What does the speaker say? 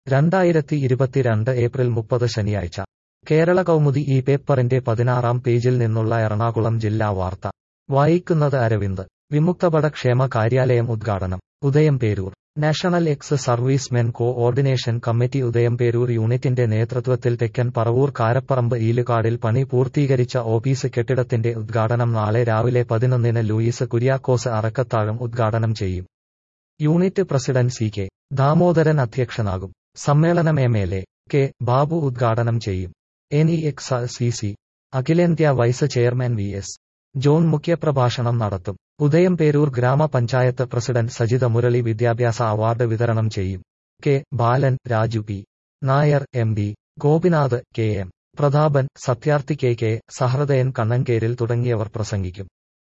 രണ്ടായിരത്തി ഇരുപത്തിരണ്ട് ഏപ്രിൽ മുപ്പത് ശനിയാഴ്ച കേരള കൗമുദി ഈ പേപ്പറിന്റെ പതിനാറാം പേജിൽ നിന്നുള്ള എറണാകുളം ജില്ലാ വാർത്ത വായിക്കുന്നത് അരവിന്ദ് വിമുക്തഭട ക്ഷേമ കാര്യാലയം ഉദ്ഘാടനം Udayamperoor national ex servicemen coordination committee Udayamperoor യൂണിറ്റിന്റെ നേതൃത്വത്തിൽ തെക്കൻ പറവൂർ കാരപ്പറമ്പ് ഈലുകാടിൽ പണി പൂർത്തീകരിച്ച ഓഫീസ് കെട്ടിടത്തിന്റെ ഉദ്ഘാടനം നാളെ രാവിലെ പതിനൊന്നിന് ലൂയിസ് കുര്യാക്കോസ് അറക്കത്താഴം ഉദ്ഘാടനം ചെയ്യും unit president C K Damodaran അധ്യക്ഷനാകും സമ്മേളനം M L A K Babu ഉദ്ഘാടനം ചെയ്യും N E X C C അഖിലേന്ത്യാ vice chairman V S John മുഖ്യപ്രഭാഷണം നടത്തും ഉദയംപേരൂർ ഗ്രാമപഞ്ചായത്ത് പ്രസിഡന്റ് സജിത മുരളി വിദ്യാഭ്യാസ അവാർഡ് വിതരണം ചെയ്യും K Balan Raju P Nair M D Gopinath K M Prathapan Sathyarthi K K Sahridayan Kannankeril തുടങ്ങിയവർ പ്രസംഗിക്കും